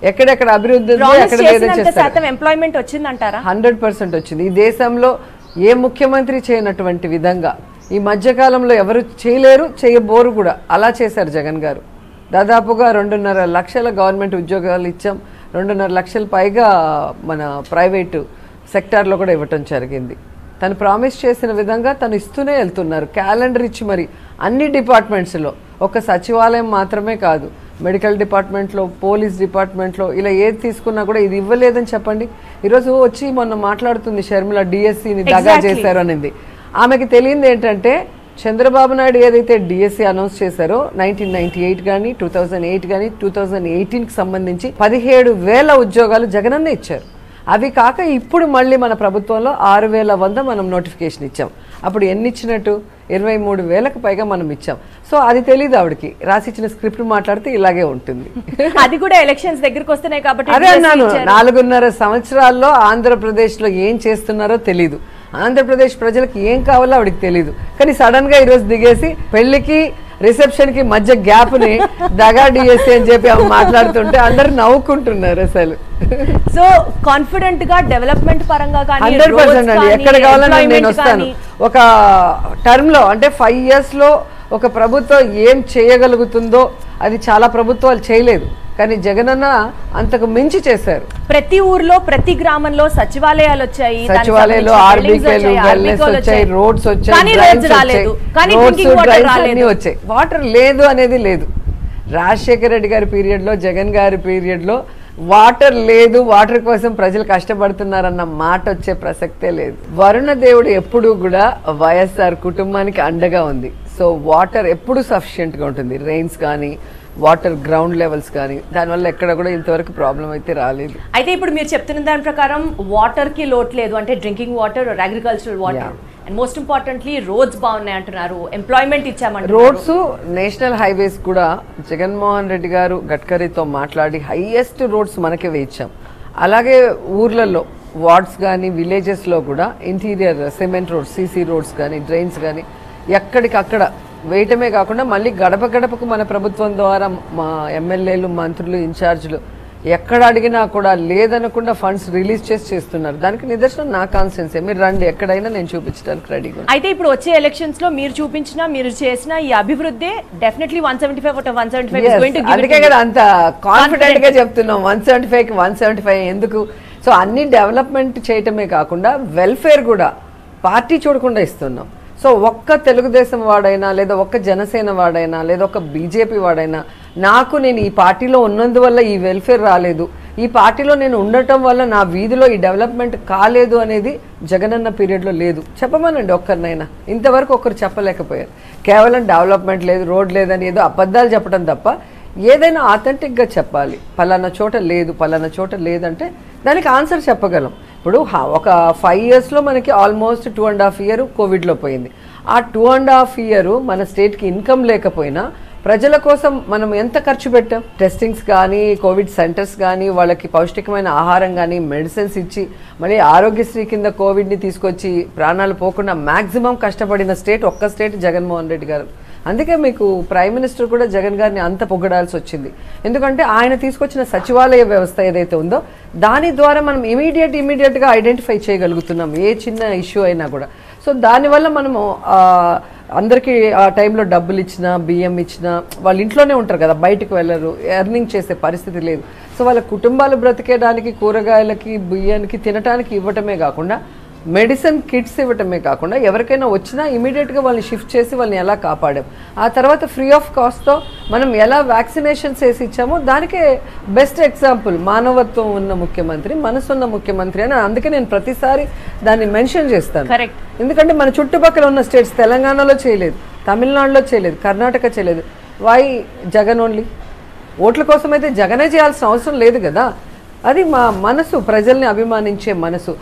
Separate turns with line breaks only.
ఎక్కడెక్కడ అభివృద్ధి ఉందో,
ప్రామిస్
ఎక్కడ లేదో
చేసినంత
చేస్తారు
శాతం ఎంప్లాయ్మెంట్ వచ్చిందంటారా
హండ్రెడ్ పర్సెంట్ వచ్చింది ఈ దేశంలో ఏ ముఖ్యమంత్రి చేయనటువంటి విధంగా ఈ మధ్యకాలంలో ఎవరు చేయలేరు చేయబోరు కూడా అలా చేశారు జగన్ గారు దాదాపుగా రెండున్నర లక్షల గవర్నమెంట్ ఉద్యోగాలు ఇచ్చాం రెండున్నర లక్షల పైగా మన ప్రైవేటు సెక్టార్లో కూడా ఇవ్వటం జరిగింది తను ప్రామిస్ చేసిన విధంగా తను ఇస్తూనే వెళ్తున్నారు క్యాలెండర్ ఇచ్చి మరి అన్ని డిపార్ట్మెంట్స్లో ఒక సచివాలయం మాత్రమే కాదు మెడికల్ డిపార్ట్మెంట్లో పోలీస్ డిపార్ట్మెంట్లో ఇలా ఏది తీసుకున్నా కూడా ఇది ఇవ్వలేదని చెప్పండి ఈరోజు వచ్చి మొన్న మాట్లాడుతుంది షర్మిల డిఎస్సిని దగా
Exactly.
చేశారు అనింది ఆమెకి తెలియంది ఏంటంటే చంద్రబాబు నాయుడు ఏదైతే డిఎస్సి అనౌన్స్ చేశారో నైన్టీన్ నైన్టీ ఎయిట్ కానీ టూ థౌజండ్ ఎయిట్ కానీ టూ థౌజండ్ ఎయిటీన్కి సంబంధించి పదిహేడు వేల ఉద్యోగాలు జగనన్న ఇచ్చారు అవి కాక ఇప్పుడు మళ్ళీ మన ప్రభుత్వంలో ఆరు వేల వంద మనం నోటిఫికేషన్ ఇచ్చాం అప్పుడు ఎన్ని ఇచ్చినట్టు ఇరవై మూడు వేలకు పైగా మనం ఇచ్చాం సో అది తెలియదు ఆవిడకి రాసిచ్చిన స్క్రిప్ట్ మాట్లాడితే ఇలాగే ఉంటుంది
అది కూడా ఎలక్షన్స్ దగ్గరికి వస్తున్నాయి కాబట్టి
అదే
DSC
అన్నాను
ఇచ్చారు.
నాలుగున్నర సంవత్సరాల్లో ఆంధ్రప్రదేశ్లో ఏం చేస్తున్నారో తెలీదు ఆంధ్రప్రదేశ్ ప్రజలకు ఏం కావాలో ఆవిడకి తెలీదు కానీ సడన్ గా ఈరోజు దిగేసి పెళ్లికి రిసెప్షన్ కి మధ్య గ్యాప్ ని దగా డిఎస్సి అని చెప్పి ఆమె మాట్లాడుతుంటే అందరు నవ్వుకుంటున్నారు అసలు
సో కాన్ఫిడెంట్ గా డెవలప్మెంట్ పరంగా కానీ
హండ్రెడ్
roads
పర్సెంట్ అండి
కానీ,
ఎక్కడ కావాలన్నా నేను
employment
వస్తాను
కానీ,
ఒక టర్మ్ లో అంటే ఫైవ్ ఇయర్స్ లో ఒక ప్రభుత్వం ఏం చేయగలుగుతుందో అది చాలా ప్రభుత్వాలు చేయలేదు కానీ జగనన్న అంతకు మించి చేశారు
ప్రతి ఊర్లో ప్రతి గ్రామంలో సచివాలయాలు వచ్చాయి దానికి
సచివాలయాలు
సంబంధించిన buildings
ఆర్బీకేలు
వచ్చాయి,
వెల్నెస్
RBK లు
వచ్చాయి రోడ్స్ వచ్చాయి
కానీ
drains
రోడ్స్ రాలేదు
వచ్చాయి,
కానీ
roads,
డ్రింకింగ్ వాటర్
drains అన్నీ
రాలేదు
వచ్చాయి వాటర్ లేదు అనేది లేదు రాజశేఖర రెడ్డి గారి పీరియడ్ లో జగన్ గారి పీరియడ్ లో వాటర్ లేదు వాటర్ కోసం ప్రజలు కష్టపడుతున్నారన్న మాట వచ్చే ప్రసక్తే లేదు వరుణ దేవుడు ఎప్పుడూ కూడా వైఎస్ఆర్ కుటుంబానికి అండగా ఉంది సో వాటర్ ఎప్పుడు సఫిషియెంట్ గా ఉంటుంది రెయిన్స్ కానీ వాటర్ గ్రౌండ్ లెవెల్స్ కానీ దానివల్ల ఎక్కడ కూడా ఇంతవరకు ప్రాబ్లం అయితే రాలేదు
అయితే ఇప్పుడు మీరు చెప్తున్న దాని ప్రకారం వాటర్ కి లోటు లేదు అంటే drinking water agricultural water and most importantly roads బాగున్నాయి అంటున్నారు ఎంప్లాయ్మెంట్ ఇచ్చామంటున్నారు
రోడ్స్ నేషనల్ హైవేస్ కూడా జగన్మోహన్ రెడ్డి గారు గడ్కరీతో మాట్లాడి హైయెస్ట్ రోడ్స్ మనకే వేయించాం అలాగే ఊర్లలో వార్డ్స్ కానీ విలేజెస్లో కూడా interior cement roads CC roads కానీ డ్రైన్స్ కానీ ఎక్కడికక్కడ వేయటమే కాకుండా మళ్ళీ గడప గడపకు మన ప్రభుత్వం ద్వారా మా ఎమ్మెల్యేలు మంత్రులు ఇన్ఛార్జీలు ఎక్కడ అడిగినా కూడా లేదనకుండా ఫండ్స్ రిలీజ్ చేసి చేస్తున్నారు దానికి నిదర్శనం నా కాన్సెన్సే మీరు రండి ఎక్కడైనా నేను చూపించడానికి రెడీగా ఉన్నాను.
అయితే ఇప్పుడు వచ్చే ఎలక్షన్స్ లో మీరు చూపించిన మీరు చేసిన ఈ అభివృద్ధి definitely one seventy five one seventy five
Yes, అందుకే కదా అంత కాన్ఫిడెంట్ గా చెప్తున్నాం వన్ సెవెంటీ ఫైవ్ కి వన్ సెవెంటీ ఫైవ్ ఎందుకు సో అన్ని డెవలప్మెంట్ చేయటమే కాకుండా వెల్ఫేర్ కూడా పార్టీ చూడకుండా ఇస్తున్నాం సో ఒక్క తెలుగుదేశం వాడైనా లేదా ఒక్క జనసేన వాడైనా లేదా ఒక్క బీజేపీ వాడైనా నాకు నేను ఈ పార్టీలో ఉన్నందువల్ల ఈ వెల్ఫేర్ రాలేదు ఈ పార్టీలో నేను ఉండటం వల్ల నా వీధిలో ఈ డెవలప్మెంట్ కాలేదు అనేది జగనన్న పీరియడ్లో లేదు చెప్పమనండి ఒక్కరినైనా ఇంతవరకు ఒక్కరు చెప్పలేకపోయారు కేవలం డెవలప్మెంట్ లేదు రోడ్ లేదని ఏదో అబద్ధాలు చెప్పడం తప్ప ఏదైనా ఆథెంటిక్గా చెప్పాలి పలానా చోట లేదు పలానా చోట లేదంటే దానికి ఆన్సర్ చెప్పగలం ఇప్పుడు హా- ఒక ఫైవ్ ఇయర్స్లో మనకి almost two and half year కోవిడ్లో పోయింది ఆ టూ అండ్ హాఫ్ ఇయర్ మన స్టేట్కి ఇన్కమ్ లేకపోయినా ప్రజల కోసం మనం ఎంత ఖర్చు పెట్టాం టెస్టింగ్స్ కానీ కోవిడ్ సెంటర్స్ కానీ వాళ్ళకి పౌష్టికమైన ఆహారం కానీ మెడిసిన్స్ ఇచ్చి మళ్ళీ ఆరోగ్యశ్రీ కింద కోవిడ్ని తీసుకొచ్చి ప్రాణాలు పోకుండా మ్యాక్సిమం కష్టపడిన స్టేట్ ఒక్క స్టేట్ జగన్మోహన్ రెడ్డి గారు అందుకే మీకు ప్రైమ్ మినిస్టర్ కూడా జగన్ గారిని అంత పొగడాల్సి వచ్చింది ఎందుకంటే ఆయన తీసుకొచ్చిన సచివాలయ వ్యవస్థ ఏదైతే ఉందో దాని ద్వారా మనం ఇమీడియట్ ఇమీడియట్గా ఐడెంటిఫై చేయగలుగుతున్నాం ఏ చిన్న ఇష్యూ అయినా కూడా సో దానివల్ల మనము ఆ, అందరికీ ఆ టైంలో డబ్బులు ఇచ్చినా బియ్యం ఇచ్చినా వాళ్ళ ఇంట్లోనే ఉంటారు కదా బయటకు వెళ్ళరు ఎర్నింగ్ చేసే పరిస్థితి లేదు సో వాళ్ళ కుటుంబాలు బ్రతికేయడానికి కూరగాయలకి బియ్యానికి తినడానికి ఇవ్వటమే కాకుండా మెడిసిన్ కిట్స్ ఇవ్వటమే కాకుండా ఎవరికైనా వచ్చినా ఇమీడియట్గా వాళ్ళని షిఫ్ట్ చేసి వాళ్ళని ఎలా కాపాడాం ఆ తర్వాత ఫ్రీ ఆఫ్ కాస్ట్తో మనం ఎలా వ్యాక్సినేషన్స్ వేసి ఇచ్చామో దానికే బెస్ట్ ఎగ్జాంపుల్ మానవత్వం ఉన్న ముఖ్యమంత్రి మనసున్న ముఖ్యమంత్రి అని అందుకే నేను ప్రతిసారి దాన్ని మెన్షన్ చేస్తాను
కరెక్ట్
ఎందుకంటే మన చుట్టుపక్కల ఉన్న స్టేట్స్ తెలంగాణలో చేయలేదు తమిళనాడులో చేయలేదు కర్ణాటక చేయలేదు వై జగన్ ఓన్లీ ఓట్ల కోసం అయితే జగనే చేయాల్సిన అవసరం లేదు కదా అది మా మనసు ప్రజల్ని అభిమానించే మనసు